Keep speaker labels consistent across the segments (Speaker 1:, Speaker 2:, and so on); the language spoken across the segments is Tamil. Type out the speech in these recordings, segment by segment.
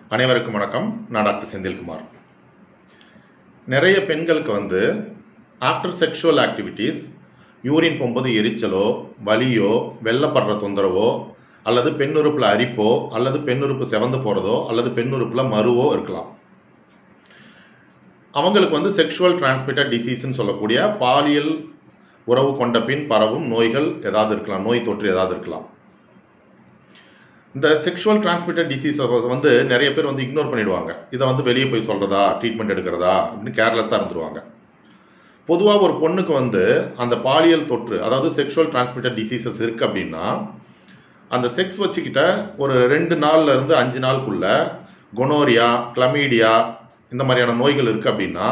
Speaker 1: அனைவருக்கும் வணக்கம் நான் டாக்டர் செந்தில்குமார் நிறைய பெண்களுக்கு வந்து ஆஃப்டர் செக்ஷுவல் ஆக்டிவிட்டீஸ் யூரின் போகும்போது எரிச்சலோ வலியோ வெள்ளப்படுற தொந்தரவோ அல்லது பெண்ணுறுப்பில் அரிப்போ அல்லது பெண்ணுறுப்பு செவந்து போகிறதோ அல்லது பெண்ணுறுப்பில் மருவோ இருக்கலாம் அவங்களுக்கு வந்து செக்ஷுவல் டிரான்ஸ்மிட்டட் டிசீஸ்ன்னு சொல்லக்கூடிய பாலியல் உறவு கொண்ட பின் பரவும் நோய்கள் ஏதாவது இருக்கலாம் நோய் தொற்று ஏதாவது இருக்கலாம் இந்த செக்ஷுவல் டிரான்ஸ்மிட்டட் டிசீஸ் வந்து நிறைய பேர் வந்து இக்னோர் பண்ணிடுவாங்க இதை வந்து வெளியே போய் சொல்றதா ட்ரீட்மெண்ட் எடுக்கிறதா அப்படின்னு கேர்லெஸ்ஸாக இருந்துருவாங்க பொதுவாக ஒரு பொண்ணுக்கு வந்து அந்த பாலியல் தொற்று அதாவது செக்ஷுவல் டிரான்ஸ்மிட்டட் டிசீசஸ் இருக்கு அப்படின்னா அந்த செக்ஸ் வச்சுக்கிட்ட ஒரு ரெண்டு நாள்ல இருந்து அஞ்சு நாளுக்குள்ள கொனோரியா கிளமீடியா இந்த மாதிரியான நோய்கள் இருக்கு அப்படின்னா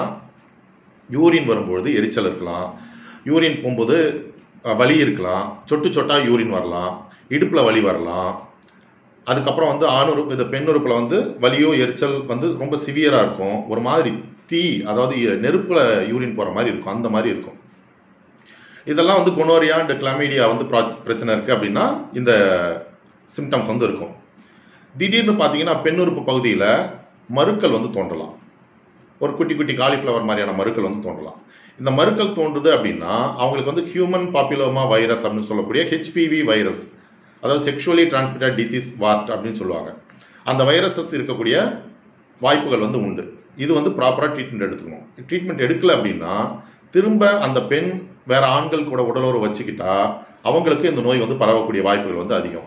Speaker 1: யூரின் வரும்பொழுது எரிச்சல் இருக்கலாம் யூரின் போகும்போது அஹ், வலி இருக்கலாம் சொட்டு சொட்டா யூரின் வரலாம் இடுப்பில் வலி வரலாம் அதுக்கப்புறம் வந்து ஆணுறுப்பு இந்த பெண்ணுறுப்பில் வந்து வலியோ எரிச்சல் வந்து ரொம்ப சிவியராக இருக்கும் ஒரு மாதிரி தீ அதாவது நெருப்பில் யூரின் போகிற மாதிரி இருக்கும் அந்த மாதிரி இருக்கும் இதெல்லாம் வந்து குனோரியா அண்ட் கிளாமீடியா வந்து ப்ராச்- பிரச்சனை இருக்குது அப்படின்னா இந்த சிம்டம்ஸ் வந்து இருக்கும் திடீர்னு பார்த்தீங்கன்னா பெண்ணுறுப்பு பகுதியில் மருக்கள் வந்து தோன்றலாம் ஒரு குட்டி குட்டி காலிஃப்ளவர் மாதிரியான மருக்கள் வந்து தோன்றலாம் இந்த மருக்கள் தோன்றுது அப்படின்னா அவங்களுக்கு வந்து ஹியூமன் பாப்புலோமா வைரஸ் அப்படின்னு சொல்லக்கூடிய ஹெச்பிவி வைரஸ் அதாவது செக்ஷுவலி டிரான்ஸ்மிட்டட் டிசீஸ் வார்ட் அப்படின்னு சொல்லுவாங்க அந்த வைரஸஸ் இருக்கக்கூடிய வாய்ப்புகள் வந்து உண்டு இது வந்து ப்ராப்பராக ட்ரீட்மெண்ட் எடுத்துக்கணும் ட்ரீட்மெண்ட் எடுக்கல அப்படின்னா திரும்ப அந்த பெண் வேற ஆண்கள் கூட உடலுறவு வச்சுக்கிட்டா அவங்களுக்கு இந்த நோய் வந்து பரவக்கூடிய வாய்ப்புகள் வந்து அதிகம்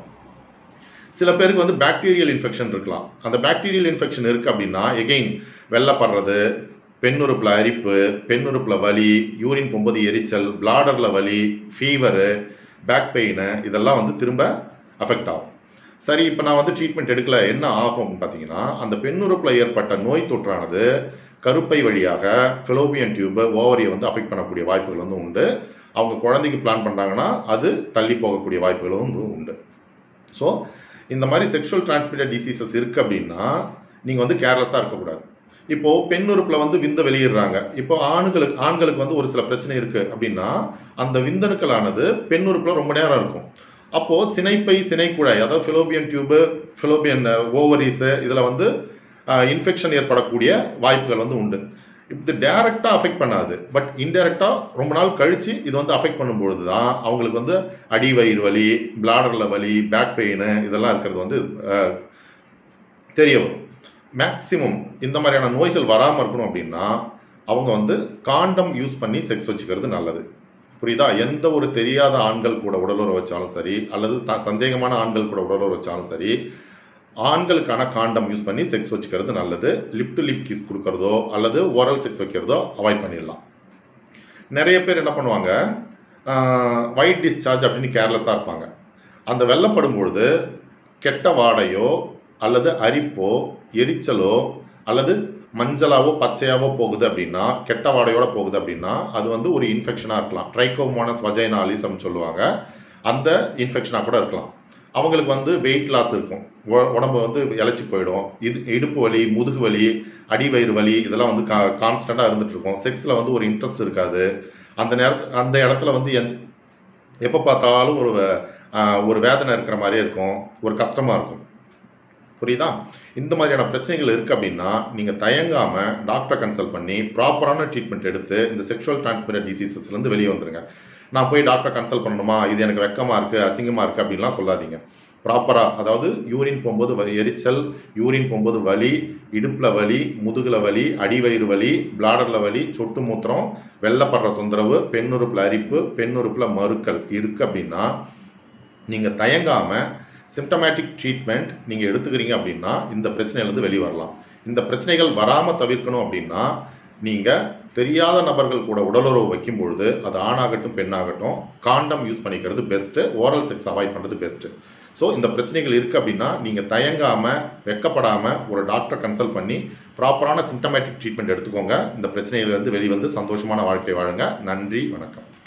Speaker 1: சில பேருக்கு வந்து பாக்டீரியல் இன்ஃபெக்ஷன் இருக்கலாம் அந்த பாக்டீரியல் இன்ஃபெக்ஷன் இருக்கு அப்படின்னா எகெயின் வெள்ளப்படுறது பெண்ணுறுப்புல அரிப்பு பெண்ணுறுப்புல வலி யூரின் போகும்போது எரிச்சல் பிளாடர்ல வலி ஃபீவரு பேக் பெயின் இதெல்லாம் வந்து திரும்ப அஃபெக்ட் ஆகும் சரி இப்போ நான் வந்து ட்ரீட்மெண்ட் எடுக்கல என்ன ஆகும் அப்படின்னு பார்த்தீங்கன்னா அந்த பெண்ணுறுப்புல ஏற்பட்ட நோய் தொற்றானது கருப்பை வழியாக ஃபிலோபியன் டியூப் ஓவரியை வந்து அஃபெக்ட் பண்ணக்கூடிய வாய்ப்புகள் வந்து உண்டு அவங்க குழந்தைக்கு பிளான் பண்ணுறாங்கன்னா அது தள்ளி போகக்கூடிய வாய்ப்புகளும் வந்து உண்டு ஸோ இந்த மாதிரி செக்ஷுவல் டிரான்ஸ்மிட்டட் டிசீசஸ் இருக்கு அப்படின்னா நீங்கள் வந்து கேர்லெஸ்ஸாக இருக்கக்கூடாது இப்போ பெண் உறுப்புல வந்து விந்த வெளியிடுறாங்க இப்போ ஆண்களுக்கு ஆண்களுக்கு வந்து ஒரு சில பிரச்சனை இருக்கு அப்படின்னா அந்த விந்தணுக்களானது பெண் உறுப்புல ரொம்ப நேரம் இருக்கும் அப்போ சினைப்பை சினைக்குழாய் அதாவது ஃபிலோபியன் டியூபு ஃபிலோபியன் ஓவரிஸ் இதுல வந்து இன்ஃபெக்ஷன் ஏற்படக்கூடிய வாய்ப்புகள் வந்து உண்டு இது டைரக்டா அஃபெக்ட் பண்ணாது பட் இன்டைரக்டா ரொம்ப நாள் கழிச்சு இது வந்து அஃபெக்ட் பண்ணும்பொழுது தான் அவங்களுக்கு வந்து அடி வயிறு வலி பிளாடர்ல வலி பேக் பெயின் இதெல்லாம் இருக்கிறது வந்து அஹ், தெரிய வரும் மேக்சிமம் இந்த மாதிரியான நோய்கள் வராமல் இருக்கணும் அப்படின்னா அவங்க வந்து காண்டம் யூஸ் பண்ணி செக்ஸ் வச்சுக்கிறது நல்லது புரியுதா எந்த ஒரு தெரியாத ஆண்கள் கூட உடலுறவு வச்சாலும் சரி அல்லது த சந்தேகமான ஆண்கள் கூட உடலுறவு வச்சாலும் சரி ஆண்களுக்கான காண்டம் யூஸ் பண்ணி செக்ஸ் வச்சுக்கிறது நல்லது லிப் டு லிப் கிஸ் கொடுக்கறதோ அல்லது ஓரல் செக்ஸ் வைக்கிறதோ அவாய்ட் பண்ணிடலாம் நிறைய பேர் என்ன பண்ணுவாங்க ஒயிட் டிஸ்சார்ஜ் அப்படின்னு கேர்லெஸ்ஸாக இருப்பாங்க அந்த வெள்ளப்படும் பொழுது கெட்ட வாடையோ அல்லது அரிப்போ எரிச்சலோ அல்லது மஞ்சளாவோ பச்சையாவோ போகுது அப்படின்னா கெட்ட வாடையோட போகுது அப்படின்னா அது வந்து ஒரு இன்ஃபெக்ஷனாக இருக்கலாம் ட்ரைகோமோனஸ் வஜைனாலிஸ் அப்படின்னு சொல்லுவாங்க அந்த இன்ஃபெக்ஷனாக கூட இருக்கலாம் அவங்களுக்கு வந்து வெயிட் லாஸ் இருக்கும் உ- உடம்பு வந்து இழைச்சி போயிடும் இது இடுப்பு வலி முதுகு வலி அடிவயிறு வலி இதெல்லாம் வந்து கா கான்ஸ்டண்ட்டாக இருந்துட்டு இருக்கும் செக்ஸில் வந்து ஒரு இன்ட்ரெஸ்ட் இருக்காது அந்த நேரத்து அந்த இடத்துல வந்து எந் எப்போ பார்த்தாலும் ஒரு ஆஹ், ஒரு வேதனை இருக்கிற மாதிரியே இருக்கும் ஒரு கஷ்டமாக இருக்கும் புரியுதா இந்த மாதிரியான பிரச்சனைகள் இருக்கு அப்படின்னா நீங்க தயங்காம டாக்டரை கன்சல்ட் பண்ணி ப்ராப்பரான ட்ரீட்மெண்ட் எடுத்து இந்த செக்ஷுவல் டிரான்ஸ்மிட்டட் டிசீசஸ்ல இருந்து வெளியே வந்துருங்க நான் போய் டாக்டரை கன்சல்ட் பண்ணணுமா இது எனக்கு வெக்கமா இருக்கு அசிங்கமா இருக்கு அப்படின்லாம் சொல்லாதீங்க ப்ராப்பரா அதாவது யூரின் போகும்போது வ- எரிச்சல் யூரின் போகும்போது வலி இடுப்புல வலி முதுகுல வலி அடிவயிறு வலி பிளாடர்ல வலி சொட்டு மூத்திரம் வெள்ளப்படுற தொந்தரவு பெண்ணுறுப்புல அரிப்பு பெண்ணுறுப்புல மறுக்கல் இருக்கு அப்படின்னா நீங்க தயங்காம சிம்டமேட்டிக் ட்ரீட்மெண்ட் நீங்க எடுத்துக்கிறீங்க அப்படின்னா இந்த பிரச்சனையிலேருந்து வெளியே வரலாம் இந்த பிரச்சனைகள் வராம தவிர்க்கணும் அப்படின்னா நீங்க தெரியாத நபர்கள் கூட உடலுறவு வைக்கும் பொழுது அது ஆணாகட்டும் பெண்ணாகட்டும் காண்டம் யூஸ் பண்ணிக்கிறது பெஸ்ட் ஓரல் செக்ஸ் அவாய்ட் பண்றது பெஸ்ட் ஸோ இந்த பிரச்சனைகள் இருக்கு அப்படின்னா நீங்க தயங்காம வெக்கப்படாம ஒரு டாக்டர் கன்சல்ட் பண்ணி ப்ராப்பரான சிம்டமேட்டிக் ட்ரீட்மெண்ட் எடுத்துக்கோங்க இந்த பிரச்சனையிலிருந்து வெளிவந்து சந்தோஷமான வாழ்க்கை வாழுங்க நன்றி வணக்கம்